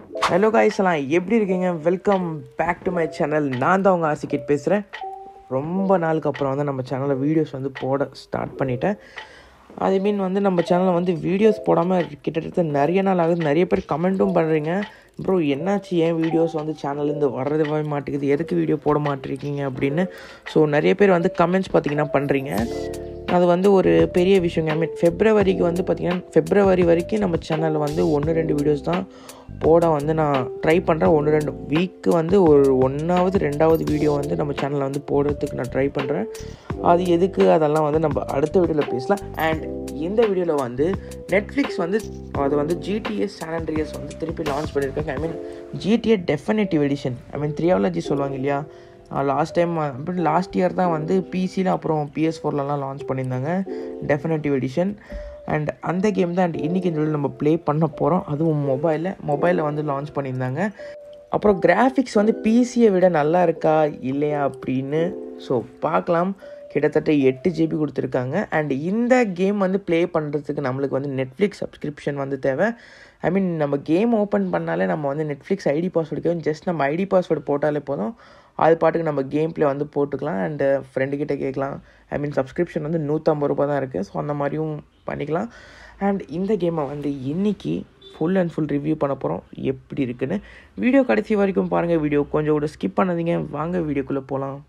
Hello காய்ஸ்லாம் எப்படி இருக்கீங்க welcome back to my channel நான் தான் உங்கள் ஆசிக்கிட் பேசுகிறேன் ரொம்ப நாளுக்கு அப்புறம் வந்து நம்ம சேனலில் வீடியோஸ் வந்து போட ஸ்டார்ட் பண்ணிட்டேன் அது மீன் வந்து நம்ம சேனலில் வந்து வீடியோஸ் போடாமல் கிட்டத்தட்ட நிறைய நாள் ஆகுது நிறைய பேர் கமெண்ட்டும் பண்ணுறீங்க ப்ரோ என்னாச்சு ஏன் வீடியோஸ் வந்து சேனல்லேருந்து வர்றதே மாட்டேங்குது எதுக்கு வீடியோ போட மாட்டிருக்கீங்க அப்படின்னு ஸோ நிறைய பேர் வந்து கமெண்ட்ஸ் பார்த்தீங்கன்னா பண்ணுறீங்க அது வந்து ஒரு பெரிய விஷயங்க ஐ மீன் ஃபெப்ரவரிக்கு வந்து பார்த்திங்கன்னா ஃபெப்ரவரி வரைக்கும் நம்ம சேனலில் வந்து ஒன்று ரெண்டு வீடியோஸ் தான் போட வந்து நான் ட்ரை பண்ணுறேன் ஒன்று ரெண்டு வீக்கு வந்து ஒரு ஒன்றாவது ரெண்டாவது வீடியோ வந்து நம்ம சேனலில் வந்து போடுறதுக்கு நான் ட்ரை பண்ணுறேன் அது எதுக்கு அதெல்லாம் வந்து நம்ம அடுத்த வீடியோவில் பேசலாம் அண்ட் இந்த வீடியோவில் வந்து நெட்ஃப்ளிக்ஸ் வந்து அது வந்து ஜிடிஎஸ் சானண்ட்ரியஸ் வந்து திருப்பி லான்ச் பண்ணியிருக்காங்க I mean GTA definitive edition I mean trilogy சொல்லுவாங்க இல்லையா லாஸ்ட் டைம் அப்படி லாஸ்ட் இயர் தான் வந்து பிசியில் அப்புறம் பிஎஸ் ஃபோர்லலாம் லான்ச் பண்ணியிருந்தாங்க டெஃபினேட்டிவ் எடிஷன் அண்ட் அந்த கேம் தான் அண்ட் இன்றைக்கி இந்த நம்ம ப்ளே பண்ண போகிறோம் அதுவும் மொபைலில் மொபைலில் வந்து லான்ச் பண்ணியிருந்தாங்க அப்புறம் கிராஃபிக்ஸ் வந்து பிசியை விட நல்லா இருக்கா இல்லையா அப்படின்னு ஸோ பார்க்கலாம் கிட்டத்தட்ட எட்டு ஜிபி கொடுத்துருக்காங்க அண்ட் இந்த கேம் வந்து ப்ளே பண்ணுறதுக்கு நம்மளுக்கு வந்து நெட்ஃப்ளிக்ஸ் சப்ஸ்கிரிப்ஷன் வந்து தேவை ஐ மீன் நம்ம கேம் ஓப்பன் பண்ணாலே நம்ம வந்து நெட்ஃப்ளிக்ஸ் ஐடி பாஸ்வேர்டு ஜஸ்ட் நம்ம ஐடி பாஸ்வேர்டு போட்டாலே போதும் அது பாட்டுக்கு நம்ம கேம் ப்ளே வந்து போட்டுக்கலாம் அண்டு ஃப்ரெண்டுக்கிட்ட கேட்கலாம் ஐ மீன் சப்ஸ்கிரிப்ஷன் வந்து நூற்றம்பது ரூபா தான் இருக்குது ஸோ அந்த மாதிரியும் பண்ணிக்கலாம் அண்ட் இந்த கேமை வந்து இன்றைக்கி ஃபுல் அண்ட் ஃபுல் ரிவ்யூ பண்ண போகிறோம் எப்படி இருக்குன்னு வீடியோ கடைசி வரைக்கும் பாருங்கள் வீடியோ கொஞ்சம் கூட ஸ்கிப் பண்ணாதீங்க வாங்க வீடியோக்குள்ளே போகலாம்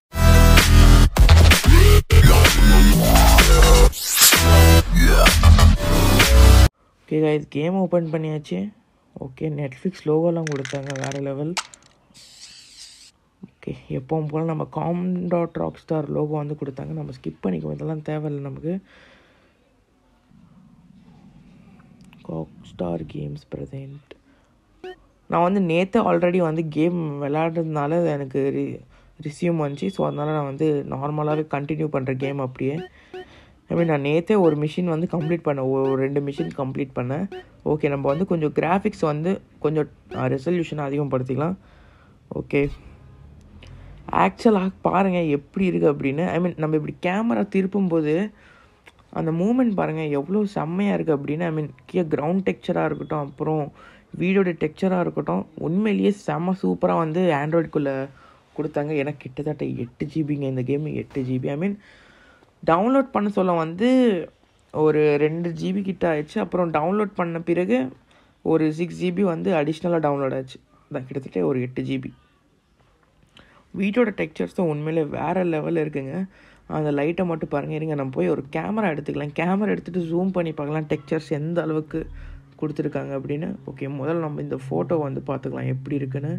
ஓகே இது கேம் ஓப்பன் பண்ணியாச்சு ஓகே நெட்ஃப்ளிக்ஸ் லோகோலாம் கொடுத்தாங்க வேறு லெவல் ஓகே எப்பவும் போல் நம்ம com dot Rockstar logo வந்து கொடுத்தாங்க நம்ம ஸ்கிப் பண்ணிக்குவோம் இதெல்லாம் தேவையில்லை நமக்கு காக் ஸ்டார் கேம்ஸ் ப்ரெசென்ட் நான் வந்து நேற்று ஆல்ரெடி வந்து கேம் விளையாடுறதுனால எனக்கு ரி ரிசியூம் வந்துச்சு ஸோ அதனால் நான் வந்து நார்மலாகவே கண்டினியூ பண்ணுற கேம் அப்படியே ஐ மீன் நான் நேற்றே ஒரு மிஷின் வந்து கம்ப்ளீட் பண்ணேன் ஒரு ரெண்டு மிஷின் கம்ப்ளீட் பண்ணேன் ஓகே நம்ம வந்து கொஞ்சம் கிராஃபிக்ஸ் வந்து கொஞ்சம் ரெசல்யூஷன் அதிகப்படுத்திக்கலாம் ஓகே ஆக்சுவலாக பாருங்கள் எப்படி இருக்குது அப்படின்னு ஐ மீன் நம்ம இப்படி கேமரா திருப்பும்போது அந்த மூமெண்ட் பாருங்கள் எவ்வளோ செம்மையாக இருக்குது அப்படின்னு ஐ மீன் கீழே கிரவுண்ட் டெக்ஸ்சராக இருக்கட்டும் அப்புறம் வீடியோட டெக்ஸ்சராக இருக்கட்டும் உண்மையிலேயே செம்ம சூப்பராக வந்து ஆண்ட்ராய்டுக்குள்ளே கொடுத்தாங்க ஏன்னா கிட்டத்தட்ட எட்டு ஜிபிங்க இந்த கேம் எட்டு ஜிபி ஐ மீன் டவுன்லோட் பண்ண சொல்ல வந்து ஒரு ரெண்டு ஜிபி கிட்ட ஆயிடுச்சு அப்புறம் டவுன்லோட் பண்ண பிறகு ஒரு சிக்ஸ் ஜிபி வந்து அடிஷ்னலாக டவுன்லோட் ஆச்சு அதான் கிட்டத்தட்ட ஒரு எட்டு ஜிபி வீட்டோட டெக்ஸ்சர்ஸும் உண்மையிலே வேறு லெவலில் இருக்குங்க அந்த லைட்டை மட்டும் பாருங்கள் இருங்க நம்ம போய் ஒரு கேமரா எடுத்துக்கலாம் கேமரா எடுத்துகிட்டு ஜூம் பண்ணி பார்க்கலாம் டெக்ஸ்சர்ஸ் எந்த அளவுக்கு கொடுத்துருக்காங்க அப்படின்னு ஓகே முதல்ல நம்ம இந்த ஃபோட்டோ வந்து பார்த்துக்கலாம் எப்படி இருக்குன்னு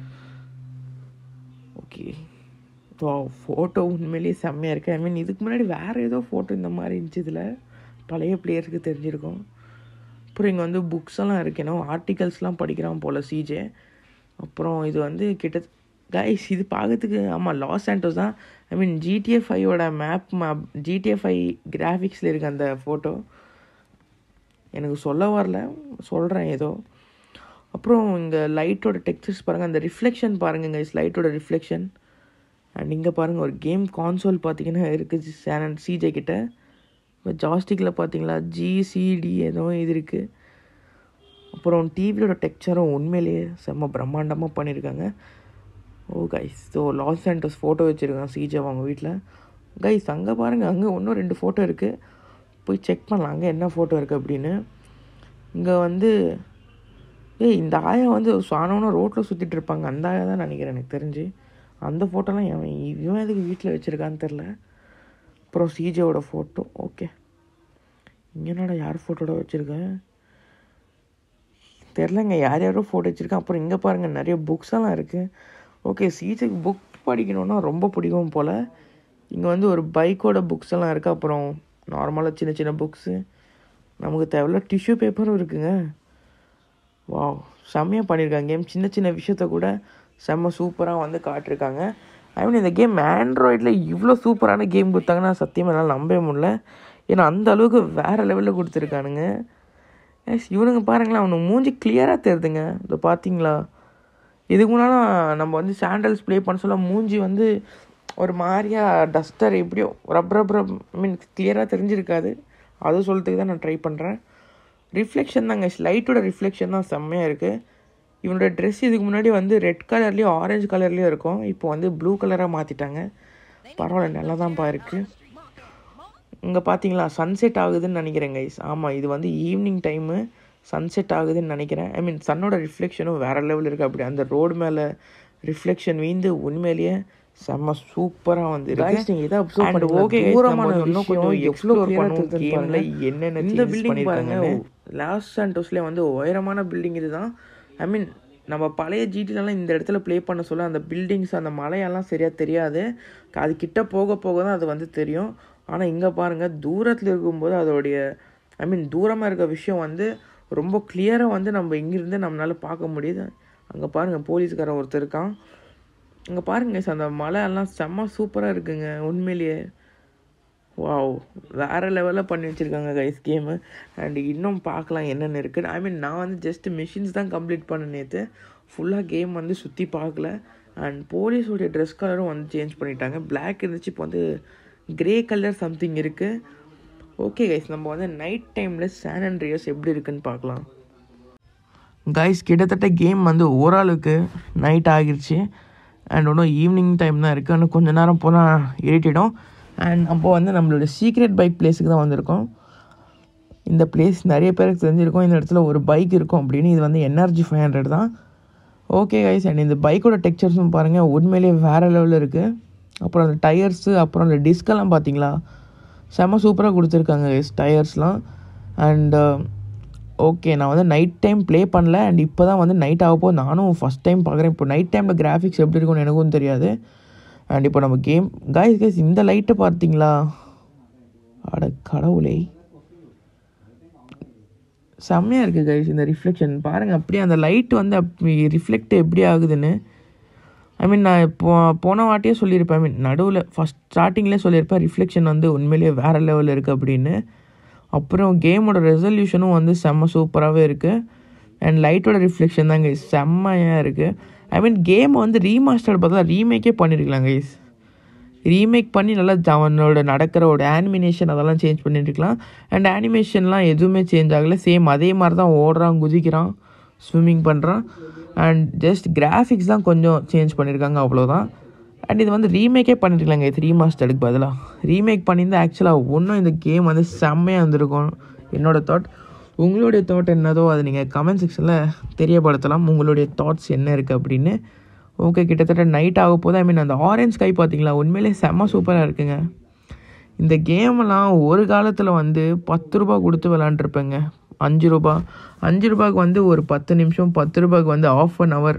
ஓகே ஸோ ஃபோட்டோ உண்மையிலேயே செம்மையாக இருக்குது ஐ மீன் இதுக்கு முன்னாடி வேறு ஏதோ ஃபோட்டோ இந்த மாதிரி இருந்துச்சு இதில் பழைய பிளேயருக்கு தெரிஞ்சிருக்கும் அப்புறம் இங்கே வந்து புக்ஸ் எல்லாம் இருக்கு ஏன்னா ஆர்டிகல்ஸ்லாம் படிக்கிறான் போல் சிஜே அப்புறம் இது வந்து கிட்ட கைஸ் இது பார்க்கறதுக்கு ஆமாம் லாஸ் ஆண்டோஸ் தான் ஐ மீன் ஜிடிஏ ஃபைவோட மேப் மேப் ஜிடிஏ ஃபைவ் கிராஃபிக்ஸில் இருக்க அந்த ஃபோட்டோ எனக்கு சொல்ல வரல சொல்கிறேன் ஏதோ அப்புறம் இங்கே லைட்டோட டெக்ஸ்டர்ஸ் பாருங்கள் அந்த ரிஃப்ளெக்ஷன் பாருங்கள் கைஸ் லைட்டோட ரிஃப்ளெக்ஷன் அண்ட் இங்கே பாருங்கள் ஒரு கேம் கான்சோல் பார்த்தீங்கன்னா இருக்குது சேனன் சிஜே கிட்ட இப்போ ஜாஸ்டிக்கில் பார்த்தீங்களா ஜிசிடி ஏதோ இது இருக்குது அப்புறம் டிவியோட டெக்ஸ்சரும் உண்மையிலேயே செம்ம பிரம்மாண்டமாக பண்ணியிருக்காங்க oh guys so Los Santos photo வச்சுருக்காங்க சிஜே அவங்க வீட்டில் கைஸ் அங்கே பாருங்கள் அங்கே இன்னும் ரெண்டு ஃபோட்டோ இருக்குது போய் செக் பண்ணலாம் அங்கே என்ன ஃபோட்டோ இருக்குது அப்படின்னு இங்கே வந்து ஏய் இந்த ஆயா வந்து சாணவனா ரோட்டில் சுற்றிட்டு இருப்பாங்க அந்த ஆயா தான் நினைக்கிறேன் எனக்கு தெரிஞ்சு அந்த ஃபோட்டோலாம் எவன் இவன் எதுக்கு வீட்டில் வச்சுருக்கான்னு தெரில அப்புறம் சிஜேவோட ஃபோட்டோ ஓகே இங்கே என்னடா யார் ஃபோட்டோட வச்சுருக்கேன் தெரிலங்க யார் யாரோ ஃபோட்டோ வச்சுருக்கேன் அப்புறம் இங்கே பாருங்கள் நிறைய புக்ஸ் எல்லாம் இருக்குது ஓகே சிஜேக்கு புக் படிக்கணுன்னா ரொம்ப பிடிக்கும் போல் இங்கே வந்து ஒரு பைக்கோட புக்ஸ் எல்லாம் இருக்குது அப்புறம் நார்மலாக சின்ன சின்ன புக்ஸு நமக்கு தேவையில்ல டிஷ்யூ பேப்பரும் இருக்குங்க வா செம்மையாக பண்ணியிருக்காங்க கேம் சின்ன சின்ன விஷயத்த கூட செம்ம சூப்பராக வந்து காட்டிருக்காங்க ஐ மீன் இந்த கேம் ஆண்ட்ராய்டில் இவ்வளோ சூப்பரான கேம் கொடுத்தாங்கன்னா சத்தியமாக என்னால் நம்பவே முடியல ஏன்னா அந்த அளவுக்கு வேறு லெவலில் கொடுத்துருக்கானுங்க எஸ் இவனுங்க பாருங்களேன் அவனுக்கு மூஞ்சி கிளியராக தெரியுதுங்க இதை பார்த்தீங்களா இதுக்கு முன்னால் நம்ம வந்து சாண்டல்ஸ் ப்ளே பண்ண சொல்ல மூஞ்சி வந்து ஒரு மாதிரியா டஸ்டர் எப்படியோ ரப் ரப் ரப் மீன் கிளியராக தெரிஞ்சிருக்காது அதுவும் சொல்கிறதுக்கு தான் நான் ட்ரை பண்ணுறேன் ரிஃப்ளெக்ஷன் தாங்க லைட்டோட ரிஃப்ளெக்ஷன் தான் செம்மையாக இருக்குது இவனோட ட்ரெஸ் இதுக்கு முன்னாடி வந்து ரெட் கலர்லேயும் ஆரஞ்சு கலர்லேயும் இருக்கும் இப்போ வந்து ப்ளூ கலராக மாற்றிட்டாங்க பரவாயில்ல நல்லா தான்ப்பா இருக்குது இங்கே பார்த்தீங்களா சன்செட் ஆகுதுன்னு நினைக்கிறேன் கைஸ் ஆமாம் இது வந்து ஈவினிங் டைமு சன்செட் ஆகுதுன்னு நினைக்கிறேன் ஐ மீன் சன்னோட ரிஃப்ளெக்ஷனும் வேறு லெவல் இருக்குது அப்படி அந்த ரோடு மேலே ரிஃப்ளெக்ஷன் வீந்து உண்மையிலேயே செம்ம சூப்பராக வந்து Guys, நீங்க இதை observe And பண்ணீங்களா? okay guys, தூரமான நம்ம இன்னும் விஷயம் கொஞ்சம் எவ்வளவு எக்ஸ்ப்ளோர் clear ஆ பண்ணுவோம் தெரியுதுன்னு கேமில் பாருங்க. என்னென்ன இந்த சேஞ்சஸ் building பாருங்க, பண்ணியிருக்காங்கன்னு லாஸ் சாண்டோஸ்லேயே வந்து உயரமான பில்டிங் இதுதான் ஐ மீன் நம்ம பழைய ஜிடிலலாம் இந்த இடத்துல ப்ளே பண்ண சொல்ல அந்த பில்டிங்ஸ் அந்த மலையெல்லாம் சரியாக தெரியாது அது கிட்ட போக போக தான் அது வந்து தெரியும் ஆனால் இங்கே பாருங்கள் தூரத்தில் இருக்கும்போது அதோடைய ஐ மீன் தூரமாக இருக்க விஷயம் வந்து ரொம்ப கிளியராக வந்து நம்ம இங்கிருந்து நம்மளால பார்க்க முடியுது அங்கே பாருங்கள் போலீஸ்காரன் ஒருத்தர் இருக்கான் இங்கே பாருங்க guys, அந்த மலை எல்லாம் செம்ம சூப்பராக இருக்குங்க உண்மையிலேயே வாவ் வேறு லெவலில் பண்ணி வச்சுருக்காங்க கைஸ் கேமு அண்ட் இன்னும் பார்க்கலாம் என்னென்ன இருக்குது ஐ மீன் நான் வந்து ஜஸ்ட் மிஷின்ஸ் தான் கம்ப்ளீட் பண்ண நேற்று ஃபுல்லாக கேம் வந்து சுற்றி பார்க்கல அண்ட் போலீஸோடைய ட்ரெஸ் கலரும் வந்து சேஞ்ச் பண்ணிட்டாங்க Black இருந்துச்சு இப்போ வந்து கிரே கலர் சம்திங் இருக்குது ஓகே கைஸ் நம்ம வந்து நைட் டைமில் சான் அண்ட் ரியஸ் எப்படி இருக்குன்னு பார்க்கலாம் கைஸ் கிட்டத்தட்ட கேம் வந்து ஓரளவுக்கு நைட் ஆகிருச்சு அண்ட் ஒன்றும் ஈவினிங் டைம் தான் இருக்குது இன்னும் கொஞ்ச நேரம் போனால் இருட்டிடும் அண்ட் நம்ம வந்து நம்மளோட சீக்ரெட் பைக் பிளேஸுக்கு தான் வந்திருக்கோம் இந்த பிளேஸ் நிறைய பேருக்கு தெரிஞ்சிருக்கும் இந்த இடத்துல ஒரு பைக் இருக்கும் அப்படின்னு இது வந்து என்ஆர்ஜி ஃபைவ் ஹண்ட்ரட் தான் ஓகே கைஸ் அண்ட் இந்த பைக்கோட டெக்ஸ்சர்ஸும் பாருங்கள் உண்மையிலேயே வேறு லெவலில் இருக்குது அப்புறம் அந்த டயர்ஸு அப்புறம் அந்த டிஸ்கெல்லாம் பார்த்தீங்களா செம்ம சூப்பராக கொடுத்துருக்காங்க கைஸ் டயர்ஸ்லாம் அண்ட் ஓகே நான் வந்து நைட் டைம் ப்ளே பண்ணல அண்ட் இப்போ தான் வந்து நைட் ஆக போது நானும் ஃபஸ்ட் டைம் பார்க்குறேன் இப்போ நைட் டைமில் கிராஃபிக்ஸ் எப்படி இருக்கும்னு எனக்கும் தெரியாது அண்ட் இப்போ நம்ம கேம் காய்ஸ் கைஸ் இந்த லைட்டை பார்த்தீங்களா அட கடவுளே செம்மையாக இருக்குது கைஸ் இந்த ரிஃப்ளெக்ஷன் பாருங்கள் அப்படியே அந்த லைட் வந்து அப்படி ரிஃப்ளெக்ட் எப்படி ஆகுதுன்னு ஐ மீன் நான் இப்போ போன வாட்டியே சொல்லியிருப்பேன் ஐ மீன் நடுவில் ஃபஸ்ட் ஸ்டார்டிங்லேயே சொல்லியிருப்பேன் ரிஃப்ளெக்ஷன் வந்து உண்மையிலேயே வேறு லெவலில் இருக்குது அப்படின்னு அப்புறம் கேமோட ரெசல்யூஷனும் வந்து செம்ம சூப்பராகவே இருக்குது அண்ட் லைட்டோட ரிஃப்ளெக்ஷன் தான் கைஸ் செம்மையாக இருக்குது ஐ மீன் கேமை வந்து ரீமாஸ்டர்ட் பார்த்தா ரீமேக்கே பண்ணியிருக்கலாம் கைஸ் ரீமேக் பண்ணி நல்லா ஜ- அவனோட நடக்கிற ஒரு ஆனிமினேஷன் அதெல்லாம் சேஞ்ச் பண்ணியிருக்கலாம் அண்ட் அனிமேஷன்லாம் எதுவுமே சேஞ்ச் ஆகலை சேம் அதே மாதிரி தான் ஓடுறான் குதிக்கிறான் ஸ்விம்மிங் பண்ணுறான் அண்ட் ஜஸ்ட் கிராஃபிக்ஸ் தான் கொஞ்சம் சேஞ்ச் பண்ணியிருக்காங்க அவ்வளோதான் அண்ட் இது வந்து ரீமேக்கே பண்ணியிருக்கலாங்க இது ரீமாஸ்டருக்கு பதிலாக ரீமேக் பண்ணியிருந்தா ஆக்சுவலாக ஒன்றும் இந்த கேம் வந்து செம்மையாக இருந்திருக்கும் என்னோட தாட் உங்களுடைய தாட் என்னதோ அதை நீங்கள் கமெண்ட் செக்ஷனில் தெரியப்படுத்தலாம் உங்களுடைய தாட்ஸ் என்ன இருக்குது அப்படின்னு ஓகே கிட்டத்தட்ட நைட் ஆக போது ஐ மீன் அந்த ஆரஞ்ச் ஸ்கை பார்த்தீங்களா உண்மையிலே செம்ம சூப்பராக இருக்குங்க இந்த கேமெல்லாம் ஒரு காலத்தில் வந்து பத்து ரூபா கொடுத்து விளாண்டுருப்பேங்க அஞ்சு ரூபா அஞ்சு ரூபாய்க்கு வந்து ஒரு பத்து நிமிஷம் பத்து ரூபாய்க்கு வந்து ஆஃப் அன் ஹவர்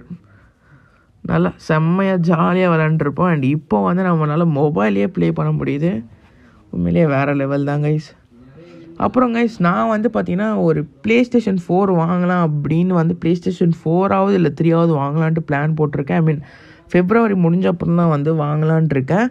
நல்லா செம்மையாக ஜாலியாக விளாண்டுருப்போம் அண்ட் இப்போ வந்து நம்மளால் மொபைல்லே ப்ளே பண்ண முடியுது உண்மையிலேயே வேறு லெவல் தான் கைஸ் அப்புறம் கைஸ் நான் வந்து பார்த்தீங்கன்னா ஒரு ப்ளே ஸ்டேஷன் ஃபோர் வாங்கலாம் அப்படின்னு வந்து ப்ளே ஸ்டேஷன் ஃபோராவது இல்லை த்ரீயாவது வாங்கலான்ட்டு பிளான் போட்டிருக்கேன் ஐ மீன் ஃபெப்ரவரி முடிஞ்ச அப்புறம் தான் வந்து வாங்கலான்ட்டு இருக்கேன்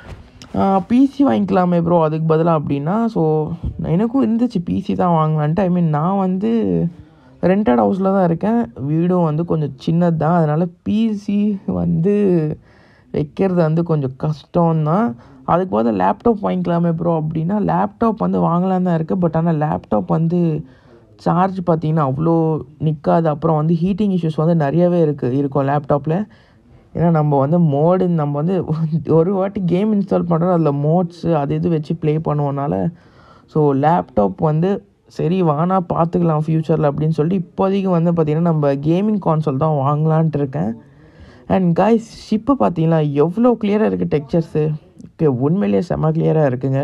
பிசி வாங்கிக்கலாமே ப்ரோ அதுக்கு பதிலாக அப்படின்னா ஸோ எனக்கும் இருந்துச்சு பிசி தான் வாங்கலான்ட்டு ஐ மீன் நான் வந்து ரெண்டட் ஹவுஸில் தான் இருக்கேன் வீடும் வந்து கொஞ்சம் சின்னது தான் அதனால் பிசி வந்து வைக்கிறது வந்து கொஞ்சம் கஷ்டம்தான் அதுக்கு பதில் லேப்டாப் வாங்கிக்கலாமே ப்ரோ அப்படின்னா லேப்டாப் வந்து வாங்கலாம் தான் இருக்குது பட் ஆனால் லேப்டாப் வந்து சார்ஜ் பார்த்தீங்கன்னா அவ்வளோ நிற்காது அப்புறம் வந்து ஹீட்டிங் இஷ்யூஸ் வந்து நிறையவே இருக்குது இருக்கும் லேப்டாப்பில் ஏன்னா நம்ம வந்து மோடு நம்ம வந்து ஒரு வாட்டி கேம் இன்ஸ்டால் பண்ணுறோம் அதில் மோட்ஸு அது இது வச்சு ப்ளே பண்ணுவோனால ஸோ லேப்டாப் வந்து சரி வானா பார்த்துக்கலாம் ஃப்யூச்சரில் அப்படின்னு சொல்லிட்டு இப்போதைக்கு வந்து பார்த்திங்கன்னா நம்ம கேமிங் கான்சோல் தான் வாங்கலான்ட்டு இருக்கேன் அண்ட் காய்ஸ் ஷிப்பு பார்த்தீங்களா எவ்வளோ கிளியராக இருக்குது டெக்ஸ்சர்ஸு உண்மையிலேயே செம்ம கிளியராக இருக்குங்க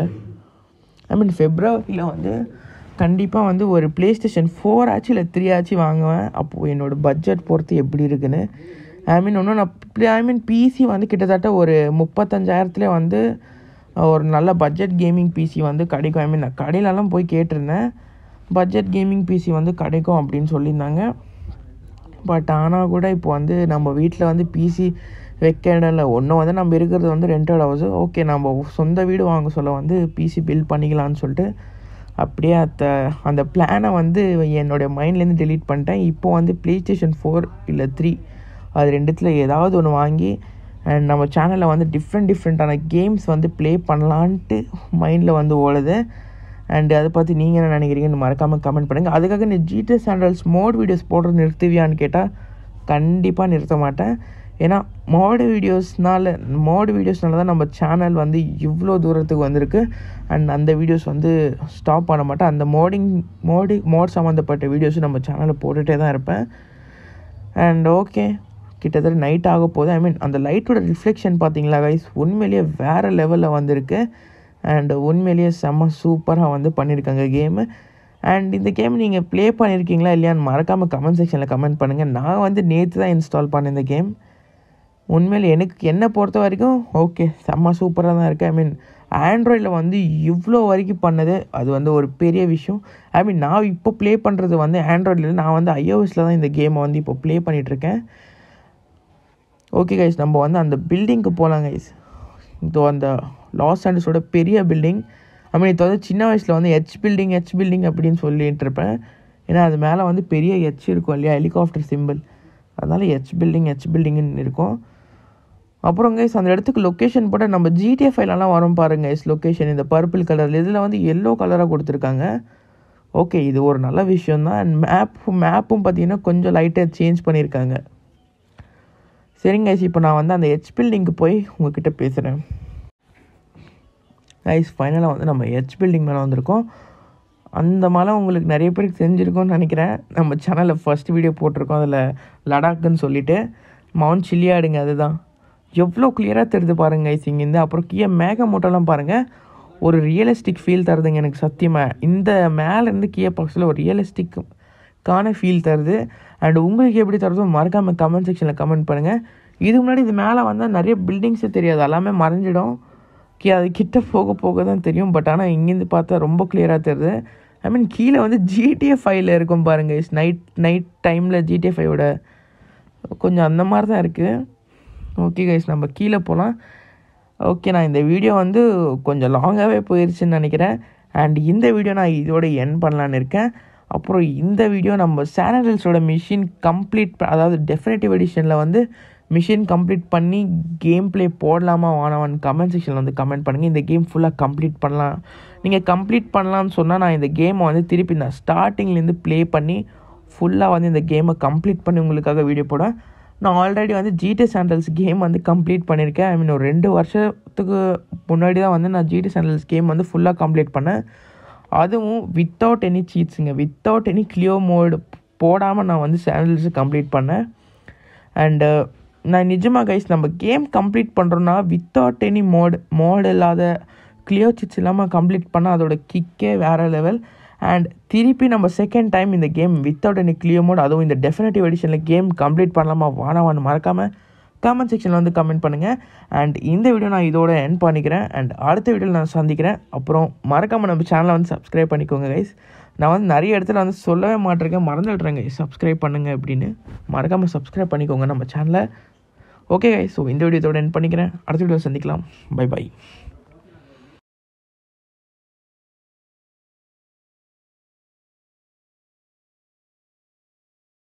ஐ மீன் ஃபெப்ரவரியில் வந்து கண்டிப்பாக வந்து ஒரு ப்ளே ஸ்டேஷன் ஃபோர் ஆச்சு இல்லை த்ரீ ஆச்சு வாங்குவேன் அப்போது என்னோடய பட்ஜெட் பொறுத்து எப்படி இருக்குன்னு ஐ மீன் ஒன்றும் நான் ஐ மீன் பிசி வந்து கிட்டத்தட்ட ஒரு முப்பத்தஞ்சாயிரத்துலேயே வந்து ஒரு நல்ல பட்ஜெட் கேமிங் பிசி வந்து கிடைக்கும் ஐ மீன் நான் கடையிலலாம் போய் கேட்டிருந்தேன் பட்ஜெட் கேமிங் பிசி வந்து கிடைக்கும் அப்படின்னு சொல்லியிருந்தாங்க பட் ஆனால் கூட இப்போ வந்து நம்ம வீட்டில் வந்து பிசி வைக்க இடம் இல்லை ஒன்று வந்து நம்ம இருக்கிறது வந்து ரெண்டட் ஹவுஸ் ஓகே நம்ம சொந்த வீடு வாங்க சொல்ல வந்து பிசி பில் பண்ணிக்கலாம்னு சொல்லிட்டு அப்படியே அந்த அந்த பிளானை வந்து என்னுடைய மைண்ட்லேருந்து delete பண்ணிட்டேன் இப்போ வந்து ப்ளே ஸ்டேஷன் ஃபோர் இல்லை த்ரீ அது ரெண்டுத்தில் ஏதாவது ஒன்று வாங்கி அண்ட் நம்ம சேனலில் வந்து டிஃப்ரெண்ட் டிஃப்ரெண்ட்டான கேம்ஸ் வந்து ப்ளே பண்ணலான்ட்டு மைண்டில் வந்து ஓடுது அண்ட் அதை பற்றி நீங்கள் என்ன நினைக்கிறீங்கன்னு மறக்காமல் கமெண்ட் பண்ணுங்கள் அதுக்காக நீ ஜிடிஎஸ் சேனல்ஸ் மோட் வீடியோஸ் போடுறது நிறுத்துவியான்னு கேட்டால் கண்டிப்பாக நிறுத்த மாட்டேன் ஏன்னா மோடு வீடியோஸ்னால மோடு வீடியோஸ்னால தான் நம்ம சேனல் வந்து இவ்வளோ தூரத்துக்கு வந்திருக்கு அண்ட் அந்த வீடியோஸ் வந்து ஸ்டாப் பண்ண மாட்டேன் அந்த மோடிங் மோடி மோட் சம்மந்தப்பட்ட வீடியோஸும் நம்ம சேனலில் போட்டுகிட்டே தான் இருப்பேன் அண்ட் ஓகே கிட்டத்தட்ட நைட் ஆக போகுது ஐ மீன் அந்த லைட்டோட ரிஃப்ளெக்ஷன் பார்த்தீங்களா கைஸ் உண்மையிலேயே வேறு லெவலில் வந்திருக்கு அண்ட் உண்மையிலேயே செம்ம சூப்பராக வந்து பண்ணியிருக்காங்க கேமு அண்ட் இந்த கேம் நீங்கள் ப்ளே பண்ணியிருக்கீங்களா இல்லையான்னு மறக்காமல் கமெண்ட் செக்ஷனில் கமெண்ட் பண்ணுங்கள் நான் வந்து நேற்று தான் இன்ஸ்டால் பண்ணேன் இந்த கேம் உண்மையில் எனக்கு என்னை பொறுத்த வரைக்கும் ஓகே செம்ம சூப்பராக தான் இருக்குது ஐ மீன் ஆண்ட்ராய்டில் வந்து இவ்வளோ வரைக்கும் பண்ணது அது வந்து ஒரு பெரிய விஷயம் ஐ மீன் நான் இப்போ ப்ளே பண்ணுறது வந்து ஆண்ட்ராய்டில் நான் வந்து ஐஓஎஸில் தான் இந்த கேமை வந்து இப்போ ப்ளே பண்ணிகிட்ருக்கேன் ஓகே கைஸ் நம்ம வந்து அந்த பில்டிங்க்கு போகலாம் கைஸ் இதோ அந்த லாஸ் ஆண்டஸோட பெரிய பில்டிங் ஐ மீன் இப்போ வந்து சின்ன வயசில் வந்து ஹெச் பில்டிங் ஹெச் பில்டிங் அப்படின்னு சொல்லிட்டு இருப்பேன் ஏன்னா அது மேலே வந்து பெரிய ஹெச் இருக்கும் இல்லையா ஹெலிகாப்டர் சிம்பிள் அதனால் ஹெச் பில்டிங் ஹெச் பில்டிங்னு இருக்கும் அப்புறம் கைஸ் அந்த இடத்துக்கு லொக்கேஷன் போட்டு நம்ம ஜிடிஎஃப் ஃபைலெல்லாம் வரும் பாருங்க கைஸ் லொக்கேஷன் இந்த பர்பிள் கலர் இதில் வந்து எல்லோ கலராக கொடுத்துருக்காங்க ஓகே இது ஒரு நல்ல விஷயம் தான் அண்ட் மேப் மேப்பும் பார்த்தீங்கன்னா கொஞ்சம் லைட்டாக சேஞ்ச் பண்ணியிருக்காங்க சரிங்க கைஸ் இப்போ நான் வந்து அந்த ஹெச் பில்டிங்க்கு போய் உங்ககிட்ட பேசுகிறேன் கைஸ் ஃபைனலாக வந்து நம்ம ஹெச் பில்டிங் மேலே வந்திருக்கோம் அந்த மலை உங்களுக்கு நிறைய பேருக்கு தெரிஞ்சிருக்கும்னு நினைக்கிறேன் நம்ம சேனலில் ஃபஸ்ட் வீடியோ போட்டிருக்கோம் அதில் லடாக்குன்னு சொல்லிட்டு மவுண்ட் சில்லியாடுங்க அதுதான் எவ்வளோ கிளியராக தெரியுது பாருங்க கைஸ் இங்கேருந்து அப்புறம் கீழே மேகமூட்டெல்லாம் பாருங்கள் ஒரு ரியலிஸ்டிக் ஃபீல் தருதுங்க எனக்கு சத்தியமாக இந்த மேலேருந்து கீழே பக்கத்தில் ஒரு ரியலிஸ்டிக்கான ஃபீல் தருது அண்ட் உங்களுக்கு எப்படி தருதோ மறக்காமல் கமெண்ட் செக்ஷனில் கமெண்ட் பண்ணுங்கள் இதுக்கு முன்னாடி இது மேலே வந்தால் நிறைய பில்டிங்ஸே தெரியாது எல்லாமே மறைஞ்சிடும் கீ அது கிட்ட போக போக தான் தெரியும் பட் ஆனால் இங்கேருந்து பார்த்தா ரொம்ப கிளியராக தெரியுது ஐ மீன் கீழே வந்து ஜிடிஎஃப் ஃபைவ்ல இருக்கும் பாருங்க நைட் நைட் டைமில் ஜிடிஎஃப் ஃபைவோட கொஞ்சம் அந்த மாதிரி தான் இருக்குது ஓகே கைஸ் நம்ம கீழே போகலாம் ஓகே நான் இந்த வீடியோ வந்து கொஞ்சம் லாங்காகவே போயிடுச்சுன்னு நினைக்கிறேன் அண்ட் இந்த வீடியோ நான் இதோட என் பண்ணலான்னு இருக்கேன் அப்புறம் இந்த வீடியோ நம்ம சேனல்ஸோட மிஷின் கம்ப்ளீட் அதாவது டெஃபினட்டிவ் எடிஷனில் வந்து மிஷின் கம்ப்ளீட் பண்ணி கேம் ப்ளே போடலாமா வானவன் கமெண்ட் செக்ஷனில் வந்து கமெண்ட் பண்ணுங்கள் இந்த கேம் ஃபுல்லாக கம்ப்ளீட் பண்ணலாம் நீங்கள் கம்ப்ளீட் பண்ணலான்னு சொன்னால் நான் இந்த கேமை வந்து திருப்பி நான் ஸ்டார்டிங்லேருந்து ப்ளே பண்ணி ஃபுல்லாக வந்து இந்த கேமை கம்ப்ளீட் பண்ணி உங்களுக்காக வீடியோ போடுவேன் நான் ஆல்ரெடி வந்து ஜிடி சாண்டல்ஸ் கேம் வந்து கம்ப்ளீட் பண்ணியிருக்கேன் ஐ மீன் ஒரு ரெண்டு வருஷத்துக்கு முன்னாடி தான் வந்து நான் ஜிடி சாண்டல்ஸ் கேம் வந்து ஃபுல்லாக கம்ப்ளீட் பண்ணேன் அதுவும் வித்தவுட் எனி சீட்ஸுங்க வித்தவுட் எனி கிளியோ மோடு போடாமல் நான் வந்து சேனல்ஸ் கம்ப்ளீட் பண்ணேன் அண்டு நான் நிஜமாக கைஸ் நம்ம கேம் கம்ப்ளீட் பண்ணுறோன்னா வித்தவுட் எனி மோட் மோட் இல்லாத கிளியர் சிட்ஸ் இல்லாமல் கம்ப்ளீட் பண்ணால் அதோட கிக்கே வேறு லெவல் அண்ட் திருப்பி நம்ம செகண்ட் டைம் இந்த game without any clear mod அதுவும் இந்த டெஃபினட்டிவ் எடிஷனில் கேம் கம்ப்ளீட் பண்ணலாமா வானவான்னு மறக்காமல் கமெண்ட் செக்ஷனில் வந்து கமெண்ட் பண்ணுங்கள் அண்ட் இந்த வீடியோ நான் இதோட என் பண்ணிக்கிறேன் அண்ட் அடுத்த வீடியோவில் நான் சந்திக்கிறேன் அப்புறம் மறக்காமல் நம்ம சேனலை வந்து சப்ஸ்கிரைப் பண்ணிக்கோங்க கைஸ் நான் வந்து நிறைய இடத்துல வந்து சொல்லவே மாட்டிருக்கேன் மறந்துடுறேங்க சப்ஸ்கிரைப் பண்ணுங்கள் அப்படின்னு மறக்காமல் சப்ஸ்கிரைப் பண்ணிக்கோங்க நம்ம சேனலை ஓகே கைஸ் ஸோ இந்த வீடியோ இதோட என் பண்ணிக்கிறேன் அடுத்த வீடியோ சந்திக்கலாம் பை பை